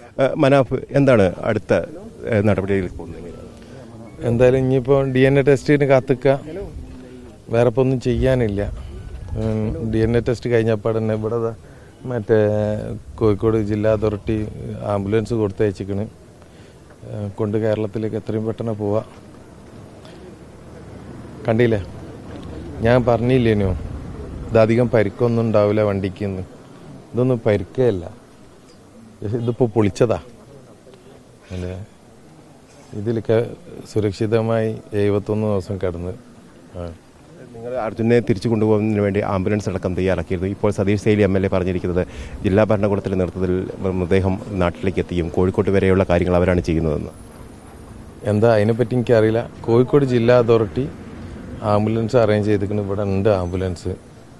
ഏഹ് മനാഫ് എന്താണ് അടുത്ത ഏഹ് നടപടിയിൽ പോകുന്നത് എന്തായാലും ഇനിയിപ്പോൾ ഡി എൻ എ ടെസ്റ്റിന് കാത്തിക്കുക വേറെ ഇപ്പം ഒന്നും ചെയ്യാനില്ല ഡി എൻ എ ടെസ്റ്റ് കഴിഞ്ഞപ്പോൾ തന്നെ ഇവിടെ ദാ മറ്റേ കോഴിക്കോട് ജില്ലാ അതോറിറ്റി ആംബുലൻസ് കൊടുത്തയച്ചിക്കണ് ഏഹ് കൊണ്ട് കേരളത്തിലേക്ക് എത്രയും പെട്ടെന്ന് പോവാ കണ്ടില്ലേ ഞാൻ പറഞ്ഞില്ലേനോ ഇതധികം പരിക്കൊന്നും ഉണ്ടാവില്ല വണ്ടിക്ക് എന്ന് ഇതൊന്നും പരിക്കല്ല ഇതിപ്പോൾ പൊളിച്ചതാ അല്ലേ ഇതിലൊക്കെ സുരക്ഷിതമായി എഴുപത്തൊന്ന് ദിവസം കിടന്ന് ആ. നിങ്ങൾ അർജുനെ തിരിച്ചു കൊണ്ടുപോകുന്നതിന് വേണ്ടി ആംബുലൻസ് അടക്കം തയ്യാറാക്കിയിരുന്നു ഇപ്പോൾ Satheesh Sail M L A പറഞ്ഞിരിക്കുന്നത് ജില്ലാ ഭരണകൂടത്തിൻ്റെ നേതൃത്വത്തിൽ മൃതദേഹം നാട്ടിലേക്ക് എത്തിയും കോഴിക്കോട്ട് വരെയുള്ള കാര്യങ്ങൾ അവരാണ് ചെയ്യുന്നതെന്ന് എന്താ അതിനെപ്പറ്റി എനിക്കറിയില്ല കോഴിക്കോട് ജില്ലാ അതോറിറ്റി ആംബുലൻസ് അറേഞ്ച് ചെയ്തിരിക്കുന്നു ഇവിടെ ഉണ്ട് ആംബുലൻസ്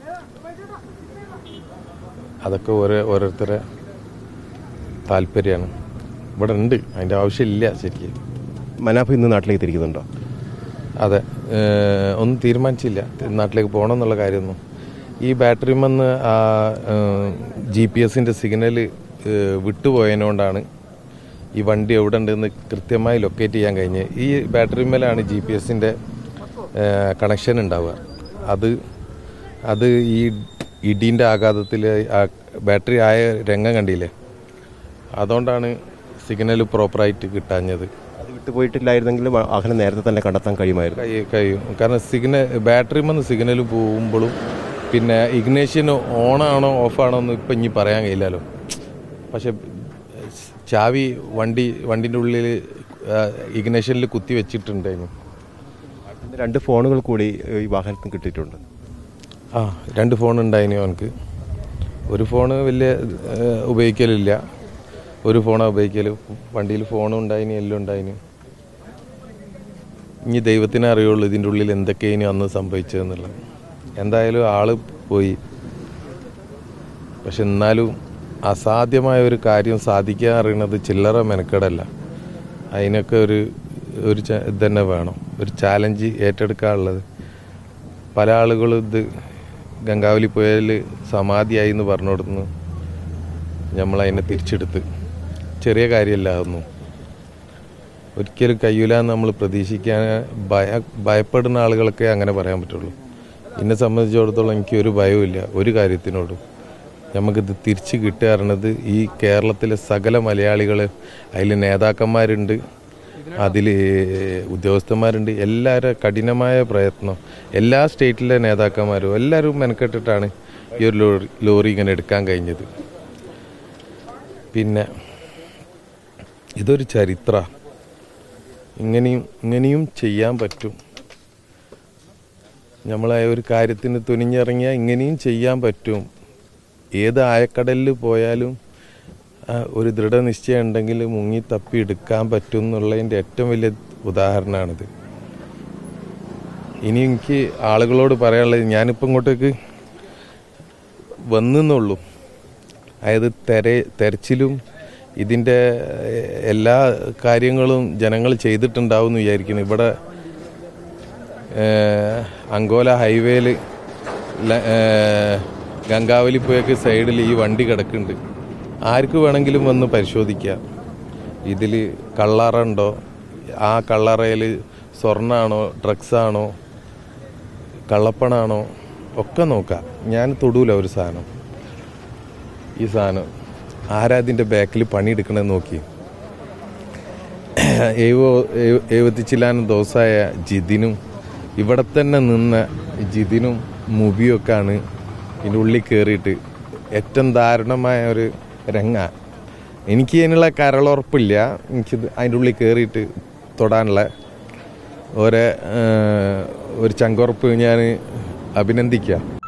അതൊക്കെ ഓരോ ഓരോരുത്തരെ താല്പര്യമാണ് ഇവിടെ ഉണ്ട് അതിൻ്റെ ആവശ്യമില്ല ശരിക്കും മനാഫ് ഇന്ന് നാട്ടിലേക്ക് തിരിക്കുന്നുണ്ടോ അതെ ഏഹ് ഒന്നും തീരുമാനിച്ചില്ല നാട്ടിലേക്ക് പോകണം എന്നുള്ള കാര്യമൊന്നും ഈ ബാറ്ററി വന്ന് ആ ജി പി എസിൻ്റെ സിഗ്നൽ വിട്ടുപോയതുകൊണ്ടാണ് ഈ വണ്ടി എവിടെ ഉണ്ടെന്ന് കൃത്യമായി ലൊക്കേറ്റ് ചെയ്യാൻ കഴിഞ്ഞ് ഈ ബാറ്ററി മേലാണ് ജി പി എസിൻ്റെ കണക്ഷൻ ഉണ്ടാവുക അത് അത് ഈ ഇടീൻ്റെ ആഘാതത്തിൽ ബാറ്ററി ആയ രംഗം കണ്ടില്ലേ അതുകൊണ്ടാണ് സിഗ്നൽ പ്രോപ്പറായിട്ട് കിട്ടാഞ്ഞത് അത് വിട്ടുപോയിട്ടില്ലായിരുന്നെങ്കിലും വാഹനം നേരത്തെ തന്നെ കണ്ടെത്താൻ കഴിയുമായിരുന്നു കഴിയും കഴിയും കാരണം സിഗ്നൽ ബാറ്ററി വന്ന് സിഗ്നൽ പോകുമ്പോഴും പിന്നെ ഇഗ്നേഷ്യൻ ഓണാണോ ഓഫാണോ എന്ന് ഇപ്പം ഇനി പറയാൻ കഴിയില്ലല്ലോ പക്ഷെ ചാവി വണ്ടി വണ്ടിൻ്റെ ഉള്ളിൽ ഇഗ്നേഷനിൽ കുത്തി വെച്ചിട്ടുണ്ടായിരുന്നു ഇന്ന് രണ്ട് ഫോണുകൾ കൂടി ഈ വാഹനത്തിന് കിട്ടിയിട്ടുണ്ട് ആ രണ്ട് ഫോൺ ഉണ്ടായിന് അവനക്ക് ഒരു ഫോണ് വലിയ ഏഹ്, ഉപയോഗിക്കലില്ല ഒരു ഫോണാണ് ഉപയോഗിക്കൽ വണ്ടിയിൽ ഫോണും ഉണ്ടായിന് എല്ലാം ഉണ്ടായിന് ഇനി ദൈവത്തിനെ അറിയുള്ളൂ ഇതിൻ്റെ ഉള്ളിൽ എന്തൊക്കെയാണ് അന്ന് സംഭവിച്ചതെന്നുള്ളത് എന്തായാലും ആള് പോയി പക്ഷെ എന്നാലും അസാധ്യമായ ഒരു കാര്യം സാധിക്കാൻ അറിയണത് ചില്ലറ മെനക്കെടല്ല അതിനൊക്കെ ഒരു ഒരു ച- ഇത് തന്നെ വേണം ഒരു ചാലഞ്ച് ഏറ്റെടുക്കാനുള്ളത് പല ആളുകളും ഇത് ഗംഗാവലി പുഴയിൽ സമാധിയായി എന്ന് പറഞ്ഞു കൊടുക്കുന്നു നമ്മൾ അതിനെ തിരിച്ചെടുത്ത് ചെറിയ കാര്യമല്ല അതൊന്നും ഒരിക്കലും കഴിയൂല എന്ന് നമ്മൾ പ്രതീക്ഷിക്കാൻ ഭയ ഭയപ്പെടുന്ന ആളുകളൊക്കെ അങ്ങനെ പറയാൻ പറ്റുള്ളൂ എന്നെ സംബന്ധിച്ചിടത്തോളം എനിക്ക് ഒരു ഭയവുമില്ല ഒരു കാര്യത്തിനോടും നമുക്കിത് തിരിച്ച് കിട്ടുക പറയണത് ഈ കേരളത്തിലെ സകല മലയാളികൾ അതിൽ നേതാക്കന്മാരുണ്ട് അതിൽ ഉദ്യോഗസ്ഥന്മാരുണ്ട് എല്ലാവരും കഠിനമായ പ്രയത്നം എല്ലാ സ്റ്റേറ്റിലെ നേതാക്കന്മാരും എല്ലാവരും മെനക്കെട്ടിട്ടാണ് ഈ ഒരു ലോറി ലോറി ഇങ്ങനെ എടുക്കാൻ കഴിഞ്ഞത് പിന്നെ ഇതൊരു ചരിത്ര ഇങ്ങനെയും ഇങ്ങനെയും ചെയ്യാൻ പറ്റും നമ്മളെ ഒരു കാര്യത്തിന് തുനിഞ്ഞിറങ്ങിയാൽ ഇങ്ങനെയും ചെയ്യാൻ പറ്റും ഏത് ആയക്കടലിൽ പോയാലും ആ, ഒരു ദൃഢനിശ്ചയം ഉണ്ടെങ്കിൽ മുങ്ങി തപ്പി എടുക്കാൻ പറ്റും എന്നുള്ളതിൻ്റെ ഏറ്റവും വലിയ ഉദാഹരണമാണിത് ഇനി എനിക്ക് ആളുകളോട് പറയാനുള്ളത് ഞാനിപ്പോൾ ഇങ്ങോട്ടേക്ക് വന്നെന്നുള്ളൂ അതായത് തെര തെരച്ചിലും ഇതിൻ്റെ ഏഹ്, എല്ലാ കാര്യങ്ങളും ജനങ്ങൾ ചെയ്തിട്ടുണ്ടാവും എന്ന് വിചാരിക്കുന്നു ഇവിടെ ഏഹ്, അങ്കോല ഹൈവേയിൽ ഗംഗാവലി പുഴയ്ക്ക് സൈഡിൽ ഈ വണ്ടി കിടക്കുന്നുണ്ട് ആർക്ക് വേണമെങ്കിലും വന്ന് പരിശോധിക്കാം ഇതിൽ കള്ളറ ആ കള്ളറയിൽ സ്വർണ്ണാണോ ഡ്രഗ്സാണോ കള്ളപ്പണാണോ ഒക്കെ നോക്കാം ഞാൻ തൊടൂല ഒരു സാധനം ഈ സാധനം ആരാ ഇതിൻ്റെ ബാക്കിൽ പണിയെടുക്കണമെന്ന് നോക്കി എഴുപോ എഴു- എഴുപത്തിച്ചില്ലാനും ദിവസമായ ജിതിനും ഇവിടെ തന്നെ നിന്ന ജിതിനും മുബിയൊക്കെയാണ് ഇതിൻ്റെ ഉള്ളിൽ കയറിയിട്ട് ഏറ്റവും ദാരുണമായ ഒരു രംഗ എനിക്ക് അതിനുള്ള കരളുറപ്പില്ല എനിക്ക് അതിൻ്റെ ഉള്ളിൽ കയറിയിട്ട് തൊടാനുള്ള ഒരേ ഒരു ചങ്കുറപ്പ് ഞാൻ അഭിനന്ദിക്കാം